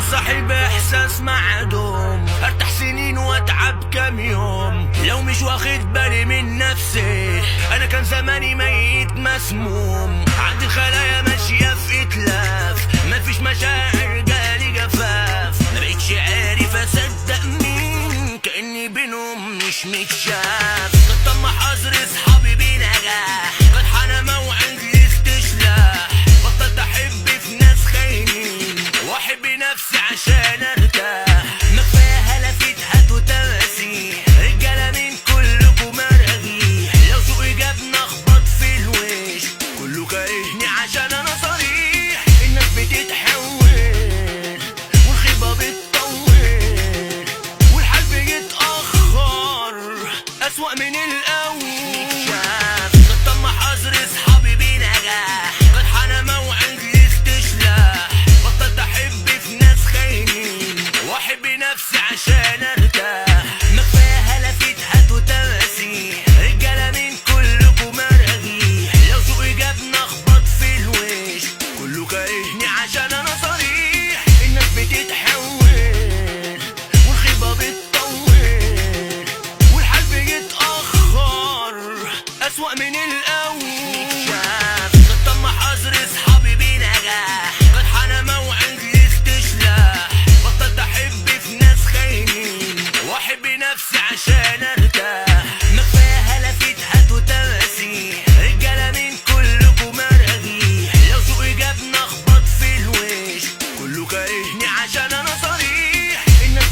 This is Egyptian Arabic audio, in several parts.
وصاحب احساس معدوم ارتاح سنين واتعب كام يوم لو مش واخد بالي من نفسي انا كان زماني ميت مسموم عندي خلايا ماشية في اتلاف مفيش مشاعر جالي جفاف ما بقتش عارف اصدق مين كاني بينهم مش متشاف كنت طمع حظر اصحابي بنجاح قد حان موعد الاستشلاح بطلت احب في ناس خاينين واحب نفسي عشان ارتاح ما كفايه هلفت هات وتماسيح رجاله من كلكم مراجيح لو ذوقي جابنا اخبط في الوش كله كارهني عشان انا صريح الناس بتتحول والخيبه بتطول والحال بيتاخر اسوأ من الاول شاف قد تم حظر اصحابي بنجاح قد حان موعد الاستشلاح بطلت احب في ناس خاينين واحب نفسي عشان ارتاح ما كفايه هلفت هات وتماسيح رجاله من كلكم مراجيح لو ذوقي جابنا اخبط في الوش كله كارهني عشان انا صريح الناس بتتحول والخيبه بتطول والحال بيتاخر اسوأ من الاول شاف قد تم حظر اصحابي بنجاح قد حان موعد الاستشلاح بطلت احب في ناس خاينين واحب نفسي عشان ارتاح ما كفايه هلفت هات وتماسيح رجاله من كلكم مراجيح لو ذوقي جابنا اخبط في الوش كله كارهني عشان انا صريح الناس بتتحول والخيبه بتطول والحال بيتاخر اسوأ من الاول شاف قد تم حظر اصحابي بنجاح قد حان موعد الاستشلاح بطلت احب في ناس خاينين واحب نفسي عشان ارتاح ما كفايه هلفت هات وتماسيح رجاله من كلكم مراجيح لو ذوقي جابنا اخبط في الوش كله كارهني عشان انا صريح الناس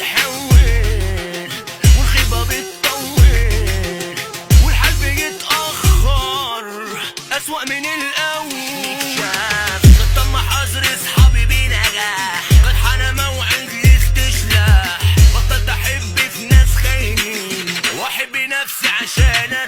بتتحول والخيبه بتطول والحال بيتاخر اسوأ من الاول شاف قد تم حظر اصحابي بنجاح قد حان موعد الاستشلاح بطلت احب في ناس خاينين واحب نفسي عشان